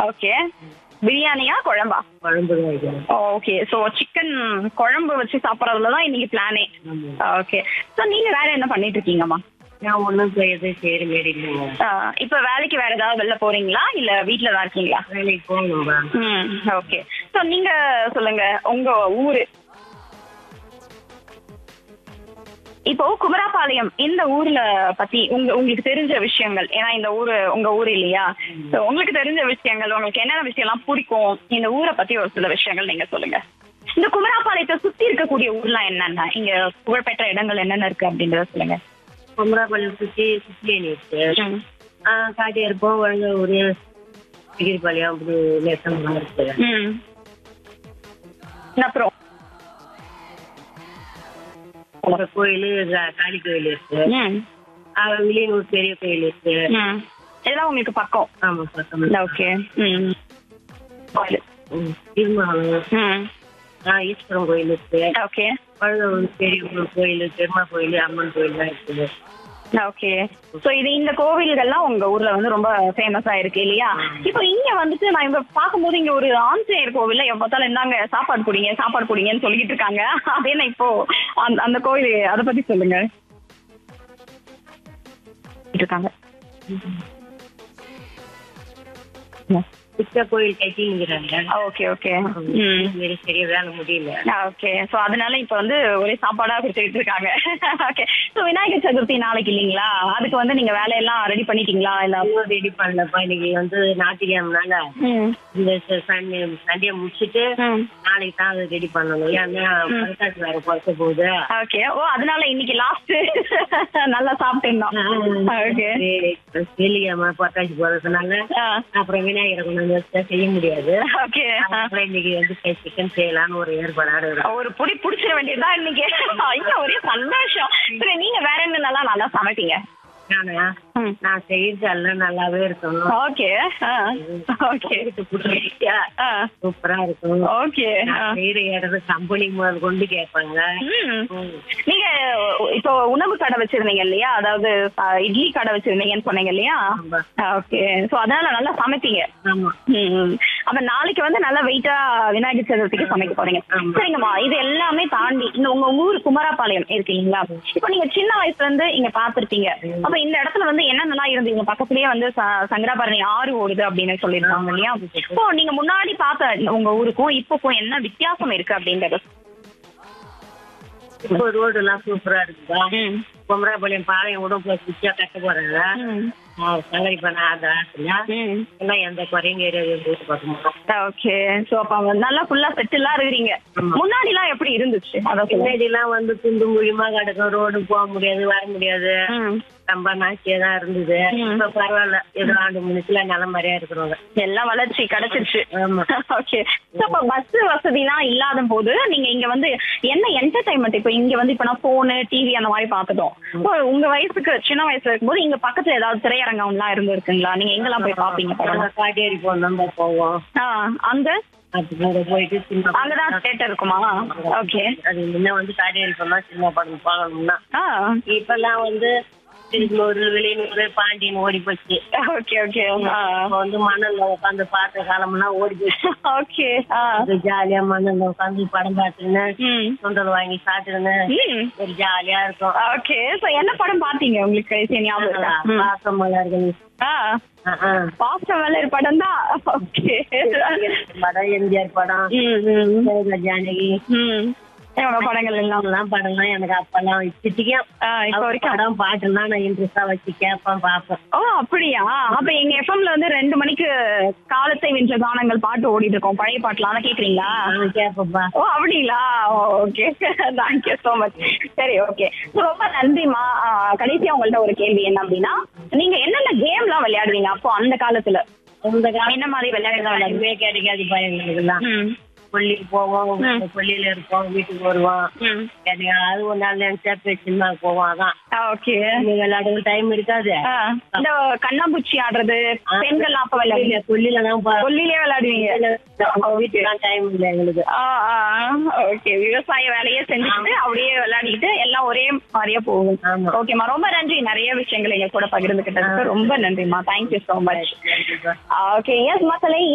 Okay பிரியாணியா குழம்பா குழம்பு தான் வைக்கணும் ஓகே ஸோ சிக்கன் குழம்பு வச்சு சாப்பிட்றதுல தான் இன்னைக்கு பிளானே ஓகே ஸோ நீங்க வேற என்ன பண்ணிட்டு இருக்கீங்கம்மா நான் ஒன்றும் செய்யறது செய்யற மாரி இல்லைங்க ஆஹ் இப்போ வேலைக்கு வேற ஏதாவது வெளில போறீங்களா இல்ல வீட்ல தான் இருக்கீங்களா வேலைக்கு போகணும்பா ம் ஓகே ஸோ நீங்க சொல்லுங்க உங்க ஊரு இப்போ குமராபாளையம் இந்த ஊர்ல பத்தி உங்க உங்களுக்கு தெரிஞ்ச விஷயங்கள் ஏன்னா இந்த ஊரு உங்க ஊர் இல்லையா ஸோ உங்களுக்கு தெரிஞ்ச விஷயங்கள் உங்களுக்கு என்னென்ன விஷயம்லாம் பிடிக்கும் இந்த ஊரை பத்தி ஒரு சில விஷயங்கள் நீங்க சொல்லுங்க இந்த குமராபாளையத்தை சுத்தி இருக்கக்கூடிய ஊர்லாம் என்னென்ன இங்க புகழ்பெற்ற இடங்கள் என்னென்ன இருக்கு அப்படின்றத சொல்லுங்க குமராபாளையம் சுற்றி சுற்றியணி இருக்கு ம். ஆ, காட்டியார் போ வழங்க ஒரு டிகிரிபாளையம் அப்படி நேசம்லாம் இருக்கு ம் அப்புறம் அப்புறம் கோயில் காளி கோயில் இருக்கு ம் ஆ, வில்லியனூர் பெரிய கோயில் இருக்கு ம் இதெல்லாம் உங்களுக்கு பக்கம் ஆமா பக்கம் ஓகே ம் கோயில் ம். திருமாவளம் ம் ஆ ஈஸ்வரன் கோயில் இருக்கு ஓகே பழுதூர் பெரிய கோயில் பெருமா கோயில் அம்மன் கோயில்லாம் இருக்குது ஓகே சோ இது இந்த கோவில்கள்லாம் உங்க ஊர்ல வந்து ரொம்ப ஃபேமஸா இருக்கு இல்லையா இப்போ இங்க வந்துட்டு நான் இங்க பாக்கும்போது இங்க ஒரு ஆஞ்சநேயர் கோவில்ல எப்ப பார்த்தாலும் இருந்தாங்க சாப்பாடு குடிங்க சாப்பாடு குடிங்கன்னு சொல்லிட்டு இருக்காங்க அதே நான் இப்போ அந்த அந்த கோவில் அத பத்தி சொல்லுங்க இருக்காங்க சித்த கோயில் கட்டிங்கிறாங்க ஓகே ஓகே ம் மாரி சரியா வேலை முடியல ஓகே சோ அதனால இப்ப வந்து ஒரே சாப்பாடா கொடுத்துட்டு இருக்காங்க ஓகே சோ விநாயகர் சதுர்த்தி நாளைக்கு இல்லீங்களா அதுக்கு வந்து நீங்க வேலையெல்லாம் ரெடி பண்ணிட்டீங்களா இல்ல இன்னும் ரெடி பண்ணலப்பா இன்னைக்கு வந்து ஞாயிற்றுக்கிழமைனால ம் இந்த சண்டே சண்டே முடிச்சுட்டு ம் நாளைக்கு தான் அதை ரெடி பண்ணணும் ஏன்னா பரிசாட்டு வேற பிறக்க போகுது ஓகே ஓ அதனால இன்னைக்கு லாஸ்ட் நல்லா சாப்பிட்டுருந்தோம் ஓகே வெள்ளிக்கிழமை புரட்டாசி போறதுனால அப்புறம் விநாயகரை கொண்டு வந்து வச்சா செய்ய முடியாது ஓகே அப்புறம் இன்னைக்கு வந்து சிக்கன் செய்யலாம்னு ஒரு ஏற்பாடு ஒரு புடி புடிச்சிட வேண்டியதுதான் இன்னைக்கு ஐயா ஒரே சந்தோஷம் சரி நீங்க வேற என்னென்னலாம் நல்லா சமைப்பீங்க நானா ம். நான் செய்யறது எல்லாம் நல்லாவே இருக்கணும் ஓகே ஓகே சூப்பரா இருக்கும் ஓகே நான் செய்யற இடத்துல கம்பெனி முதல் கொண்டு கேட்பாங்க ம். நீங்க இப்போ உணவு கடை வச்சிருந்தீங்க இல்லையா அதாவது அஹ், இட்லி கடை வச்சிருந்தீங்கன்னு சொன்னீங்க இல்லையா ஆமா. ஓகே சோ அதனால நல்லா சமைப்பீங்க ஆமா ம். அப்ப நாளைக்கு வந்து நல்லா வெயிட்டா விநாயகர் சதுர்த்திக்கு சமைக்க போறீங்க ஆமா. சரிங்கம்மா இது எல்லாமே தாண்டி இந்த உங்க ஊர் குமாரபாளையம் இருக்கீங்களா இப்போ நீங்க சின்ன வயசுல இருந்து இங்க பாத்திருப்பீங்க அப்ப இந்த இடத்துல வந்து என்னென்னலாம் இருந்தீங்க பக்கத்துலயே வந்து ச- சங்கராபரணி ஆறு ஓடுது அப்படின்னு சொல்லியிருக்காங்க இல்லையா இப்போ நீங்க முன்னாடி பார்த்த உங்க ஊருக்கும் இப்போக்கும் என்ன வித்தியாசம் இருக்கு அப்படின்றது இப்போ ரோடு எல்லாம் சூப்பரா இருக்குதா ம். குமராபாளையம் பாளையம் கூட இப்போ சுத்தியா கட்ட போறாங்க ம். சங்கரி பண்ண அந்த ஆத்துல ம். எல்லாம் எந்த குறையும் கிடையாது வீட்டு பக்கமா ஓகே சோ அப்ப அவங்க நல்லா ஃபுல்லா செட்டிலா இருக்கிறீங்க ஆமா. முன்னாடி எல்லாம் எப்படி இருந்துச்சு அத சொல்லுங்க முன்னாடி எல்லாம் வந்து குண்டு குழிமா கிடக்கும் ரோடு போக முடியாது வர முடியாது ம். ரொம்ப நாச்சியா தான் இருந்தது ம். இப்ப பரவாயில்ல ஏதோ ஆண்டு மணிக்குல நல்ல மாதிரியா இருக்கிறவங்க எல்லாம் வளர்ச்சி கிடைச்சிருச்சு ஆமா ஓகே அப்ப பஸ் வசதிலாம் இல்லாத போது நீங்க இங்க வந்து என்ன என்டர்டைன்மெண்ட் இப்ப இங்க வந்து இப்ப நான் போனு டிவி அந்த மாதிரி பாத்துட்டோம் இப்போ உங்க வயசுக்கு சின்ன வயசுல இருக்கும்போது இங்க பக்கத்துல ஏதாவது திரையரங்கம் எல்லாம் இருந்து இருக்குங்களா நீங்க எங்கெல்லாம் போய் பாப்பீங்க படம் நாங்க காட்டேரி போனோம் தான் போவோம் ஆ, அங்க அதுக்கு அங்க போயிட்டு சின்ன அங்கதான் தியேட்டர் இருக்குமா ஓகே அது முன்ன வந்து காட்டேரி போனா சின்ன படம் பார்க்கணும்னா ஆ இப்பெல்லாம் வந்து திருப்பூர் வெளியூர் பாண்டியன் ஓடி போச்சு ஓகே ஓகே இப்ப வந்து மணல்ல உட்காந்து பார்த்த காலம்லாம் ஓடி போச்சு ஓகே ஆ அது ஜாலியா மணல்ல உட்காந்து படம் பார்த்துன்னு ம் சுண்டல் வாங்கி சாப்பிட்டுன்னு ம் ஒரு ஜாலியா இருக்கும் ஓகே சோ என்ன படம் பாத்தீங்க உங்களுக்கு சரி, ஞாபகம் இருக்கா? ம். பாசம் மலர்கள் ஆ ஆ, ஆ. பாஸ்டர் வல்லர் படம் தான் ஓகே படம் எம்ஜிஆர் படம் ம் ம் சரோஜா ஜானகி ம் என்னோட படங்கள் எல்லாம் எல்லாம் படம்லாம் எனக்கு அப்பெல்லாம் இப்படிக்கும் ஆ, இப்போ வரைக்கும் படம் பாட்டுலாம் நான் இன்ட்ரெஸ்டா வச்சு கேட்பேன் பார்ப்பேன் ஓ அப்படியா அப்ப எங்க எஃப்எம்ல வந்து ரெண்டு மணிக்கு காலத்தை வென்ற கானங்கள் பாட்டு ஓடிட்டு இருக்கோம் பழைய பாட்டுலாம் அதை கேக்குறீங்களா நான் கேட்பேன்ப்பா ஓ அப்படிங்களா ஓகே தேங்க்யூ ஸோ மச் சரி ஓகே ரொம்ப நன்றிம்மா ஆ, கடைசியா உங்கள்ட்ட ஒரு கேள்வி என்ன அப்படின்னா நீங்க என்னென்ன கேம்லாம் விளையாடுவீங்க அப்போ அந்த காலத்துல இந்த காலம் என்ன மாதிரி விளையாடுறதா எதுவுமே கிடைக்காது பையங்களுக்குலாம் ம் பள்ளிக்கு போவோம் ம். பள்ளியில இருப்போம் வீட்டுக்கு வருவோம் ம் அது ஒரு நாள் நினைச்சா சின்ன போவோம் அதான் ஓகே நீ விளையாடுற டைம் இருக்காது ஆ, இந்த கண்ணாம்பூச்சி ஆடுறது பெண்கள் அப்ப விளையாடுவீங்க கொல்லில தான் பா- கொல்லிலே விளையாடுவீங்க வீட்டுக்கு டைம் இல்லை எங்களுக்கு ஓகே விவசாய வேலையே செஞ்சுட்டு அப்படியே விளையாடிட்டு எல்லாம் ஒரே மாதிரியே போகும் ஆமா. ஓகேம்மா ரொம்ப நன்றி நிறைய விஷயங்கள் எங்க கூட பகிர்ந்துகிட்டதுக்கு ரொம்ப நன்றிம்மா thank you so much okay yes மக்களே